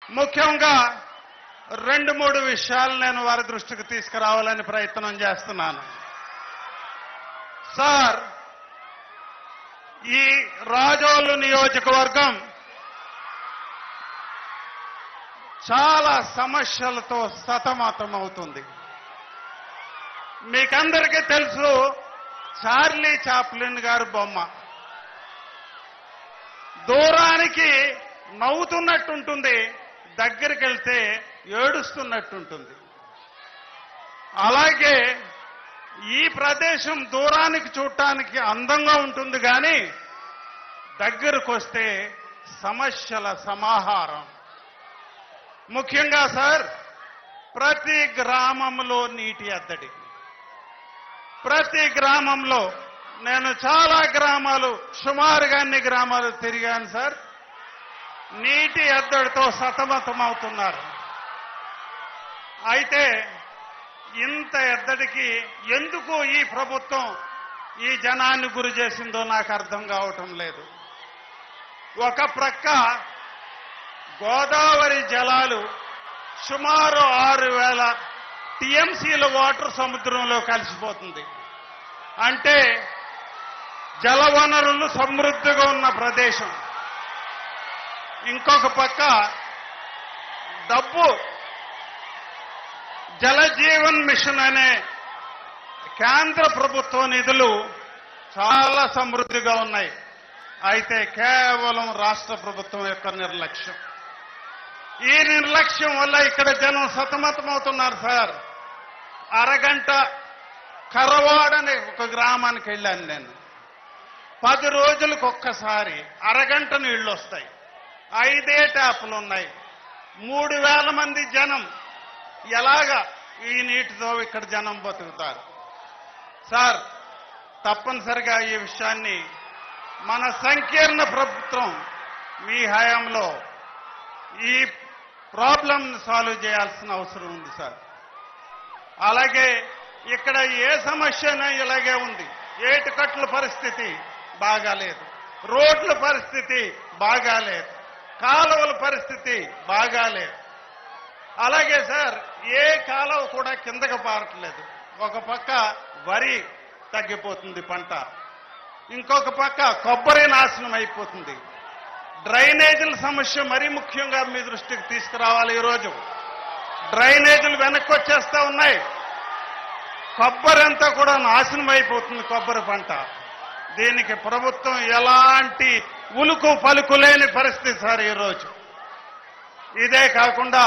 ముఖ్యంగా రెండు మూడు విషయాలు నేను వారి దృష్టికి తీసుకురావాలని ప్రయత్నం చేస్తున్నాను సార్ ఈ రాజోలు నియోజకవర్గం చాలా సమస్యలతో సతమతమవుతుంది మీకందరికీ తెలుసు చార్లీ చాప్లిన్ గారు బొమ్మ దూరానికి నవ్వుతున్నట్టుంటుంది దగ్గరికి వెళ్తే ఏడుస్తున్నట్టుంటుంది అలాగే ఈ ప్రదేశం దూరానికి చూడటానికి అందంగా ఉంటుంది కానీ దగ్గరకు వస్తే సమస్యల సమాహారం ముఖ్యంగా సార్ ప్రతి గ్రామంలో నీటి ఎద్దడి ప్రతి గ్రామంలో నేను చాలా గ్రామాలు సుమారుగా అన్ని గ్రామాలు తిరిగాను సార్ నీటి ఎద్దడితో సతమతమవుతున్నారు అయితే ఇంత ఎద్దడికి ఎందుకు ఈ ప్రభుత్వం ఈ జనాన్ని గురి చేసిందో నాకు అర్థం కావటం లేదు ఒక ప్రక్క గోదావరి జలాలు సుమారు ఆరు వేల టీఎంసీల వాటర్ సముద్రంలో కలిసిపోతుంది అంటే జలవనరులు సమృద్ధిగా ఉన్న ప్రదేశం ఇంకొక పక్క డబ్బు జలజీవన్ మిషన్ అనే కేంద్ర ప్రభుత్వ నిధులు చాలా సమృద్ధిగా ఉన్నాయి అయితే కేవలం రాష్ట్ర ప్రభుత్వం యొక్క నిర్లక్ష్యం ఈ నిర్లక్ష్యం వల్ల ఇక్కడ జనం సతమతమవుతున్నారు సార్ అరగంట కరవాడ అనే ఒక గ్రామానికి వెళ్ళాను నేను పది రోజులకు ఒక్కసారి అరగంట నీళ్లు వస్తాయి ఐదే ట్యాపులు ఉన్నాయి మూడు వేల మంది జనం ఎలాగా ఈ నీటితో ఇక్కడ జనం బతుకుతారు సార్ తప్పనిసరిగా ఈ విషయాన్ని మన సంకీర్ణ ప్రభుత్వం మీ హయాంలో ఈ ప్రాబ్లం సాల్వ్ చేయాల్సిన అవసరం ఉంది సార్ అలాగే ఇక్కడ ఏ సమస్యనా ఇలాగే ఉంది ఏటుకట్ల పరిస్థితి బాగాలేదు రోడ్ల పరిస్థితి బాగాలేదు కాలువల పరిస్థితి బాగాలేదు అలాగే సార్ ఏ కాలువ కూడా కిందకి పారట్లేదు ఒక పక్క వరి తగ్గిపోతుంది పంట ఇంకొక పక్క కొబ్బరి నాశనం అయిపోతుంది డ్రైనేజీల సమస్య మరీ ముఖ్యంగా మీ దృష్టికి తీసుకురావాలి ఈరోజు డ్రైనేజీలు వెనక్కి వచ్చేస్తా ఉన్నాయి కొబ్బరి అంతా కూడా నాశనం అయిపోతుంది కొబ్బరి పంట దీనికి ప్రభుత్వం ఎలాంటి ఉలుకు పలుకు లేని పరిస్థితి సార్ ఈరోజు ఇదే కాకుండా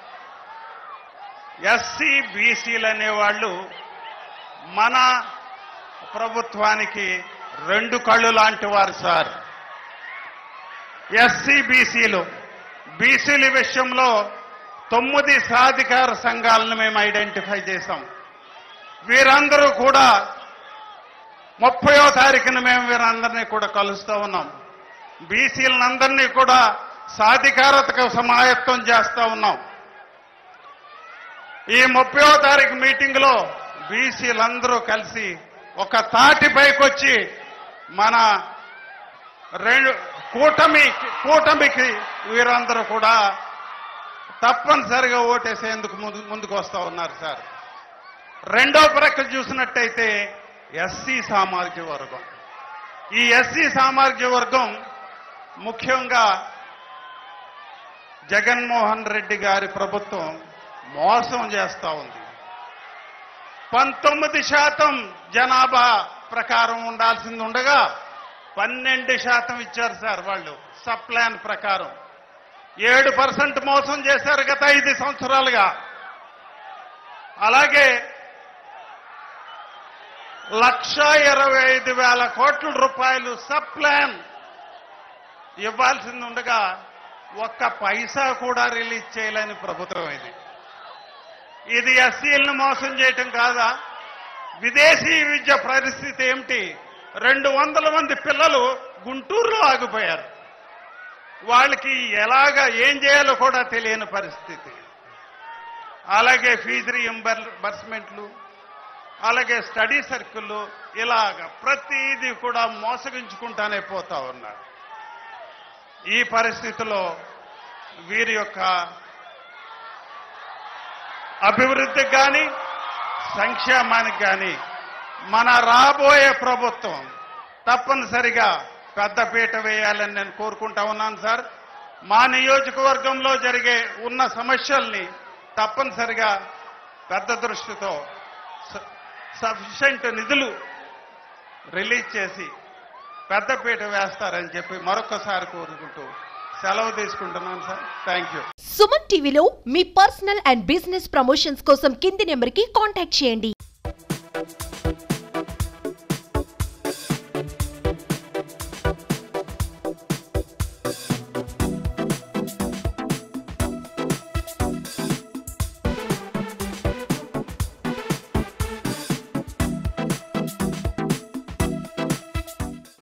ఎస్సీ బీసీలు అనేవాళ్ళు మన ప్రభుత్వానికి రెండు కళ్ళు లాంటి వారు సార్ ఎస్సీ బీసీలు బీసీల విషయంలో తొమ్మిది సాధికార సంఘాలను మేము ఐడెంటిఫై చేశాం వీరందరూ కూడా ముప్పయో తారీఖున మేము వీరందరినీ కూడా కలుస్తూ ఉన్నాం బీసీలందరినీ కూడా సాధికారతకు సమాయత్తం చేస్తా ఉన్నాం ఈ ముప్పయో తారీఖు మీటింగ్ లో బీసీలందరూ కలిసి ఒక తాటిపైకి వచ్చి మన రెండు కూటమి కూటమికి వీరందరూ కూడా తప్పనిసరిగా ఓటేసేందుకు ముందు ముందుకు వస్తా ఉన్నారు సార్ రెండో ప్రక్క చూసినట్టయితే ఎస్సీ సామాజిక వర్గం ఈ ఎస్సీ సామాజిక వర్గం ముఖ్యంగా జగన్మోహన్ రెడ్డి గారి ప్రభుత్వం మోసం చేస్తా ఉంది పంతొమ్మిది శాతం జనాభా ప్రకారం ఉండాల్సింది ఉండగా పన్నెండు శాతం ఇచ్చారు సార్ వాళ్ళు సప్లాన్ ప్రకారం ఏడు పర్సెంట్ మోసం చేశారు గత ఐదు సంవత్సరాలుగా అలాగే లక్ష ఇరవై ఐదు వేల కోట్ల రూపాయలు సప్లాన్ ఇవ్వాల్సింది ఉండగా ఒక్క పైసా కూడా రిలీజ్ చేయలేని ప్రభుత్వం ఇది ఇది ఎస్సీలను మోసం చేయటం కాదా విదేశీ విద్య పరిస్థితి ఏమిటి రెండు వందల మంది పిల్లలు గుంటూరులో ఆగిపోయారు వాళ్ళకి ఎలాగా ఏం చేయాలో కూడా తెలియని పరిస్థితి అలాగే ఫీజు రీఎంబర్స్మెంట్లు అలాగే స్టడీ సర్కిళ్ళు ఇలాగ ప్రతిదీ కూడా మోసగించుకుంటానే పోతా ఉన్నారు ఈ పరిస్థితిలో వీరి యొక్క అభివృద్ధికి కానీ సంక్షేమానికి కానీ మన రాబోయే ప్రభుత్వం తప్పనిసరిగా పెద్దపీట వేయాలని నేను కోరుకుంటా ఉన్నాను సార్ మా నియోజకవర్గంలో జరిగే ఉన్న సమస్యల్ని తప్పనిసరిగా పెద్ద దృష్టితో సఫిషియంట్ నిధులు రిలీజ్ చేసి పెద్దపీట వేస్తారని చెప్పి మరొకసారి కోరుకుంటూ సెలవు తీసుకుంటున్నాను సార్ థ్యాంక్ యూ సుమన్ టీవీలో మీ పర్సనల్ అండ్ బిజినెస్ ప్రమోషన్స్ కోసం కింది నెంబర్కి కాంటాక్ట్ చేయండి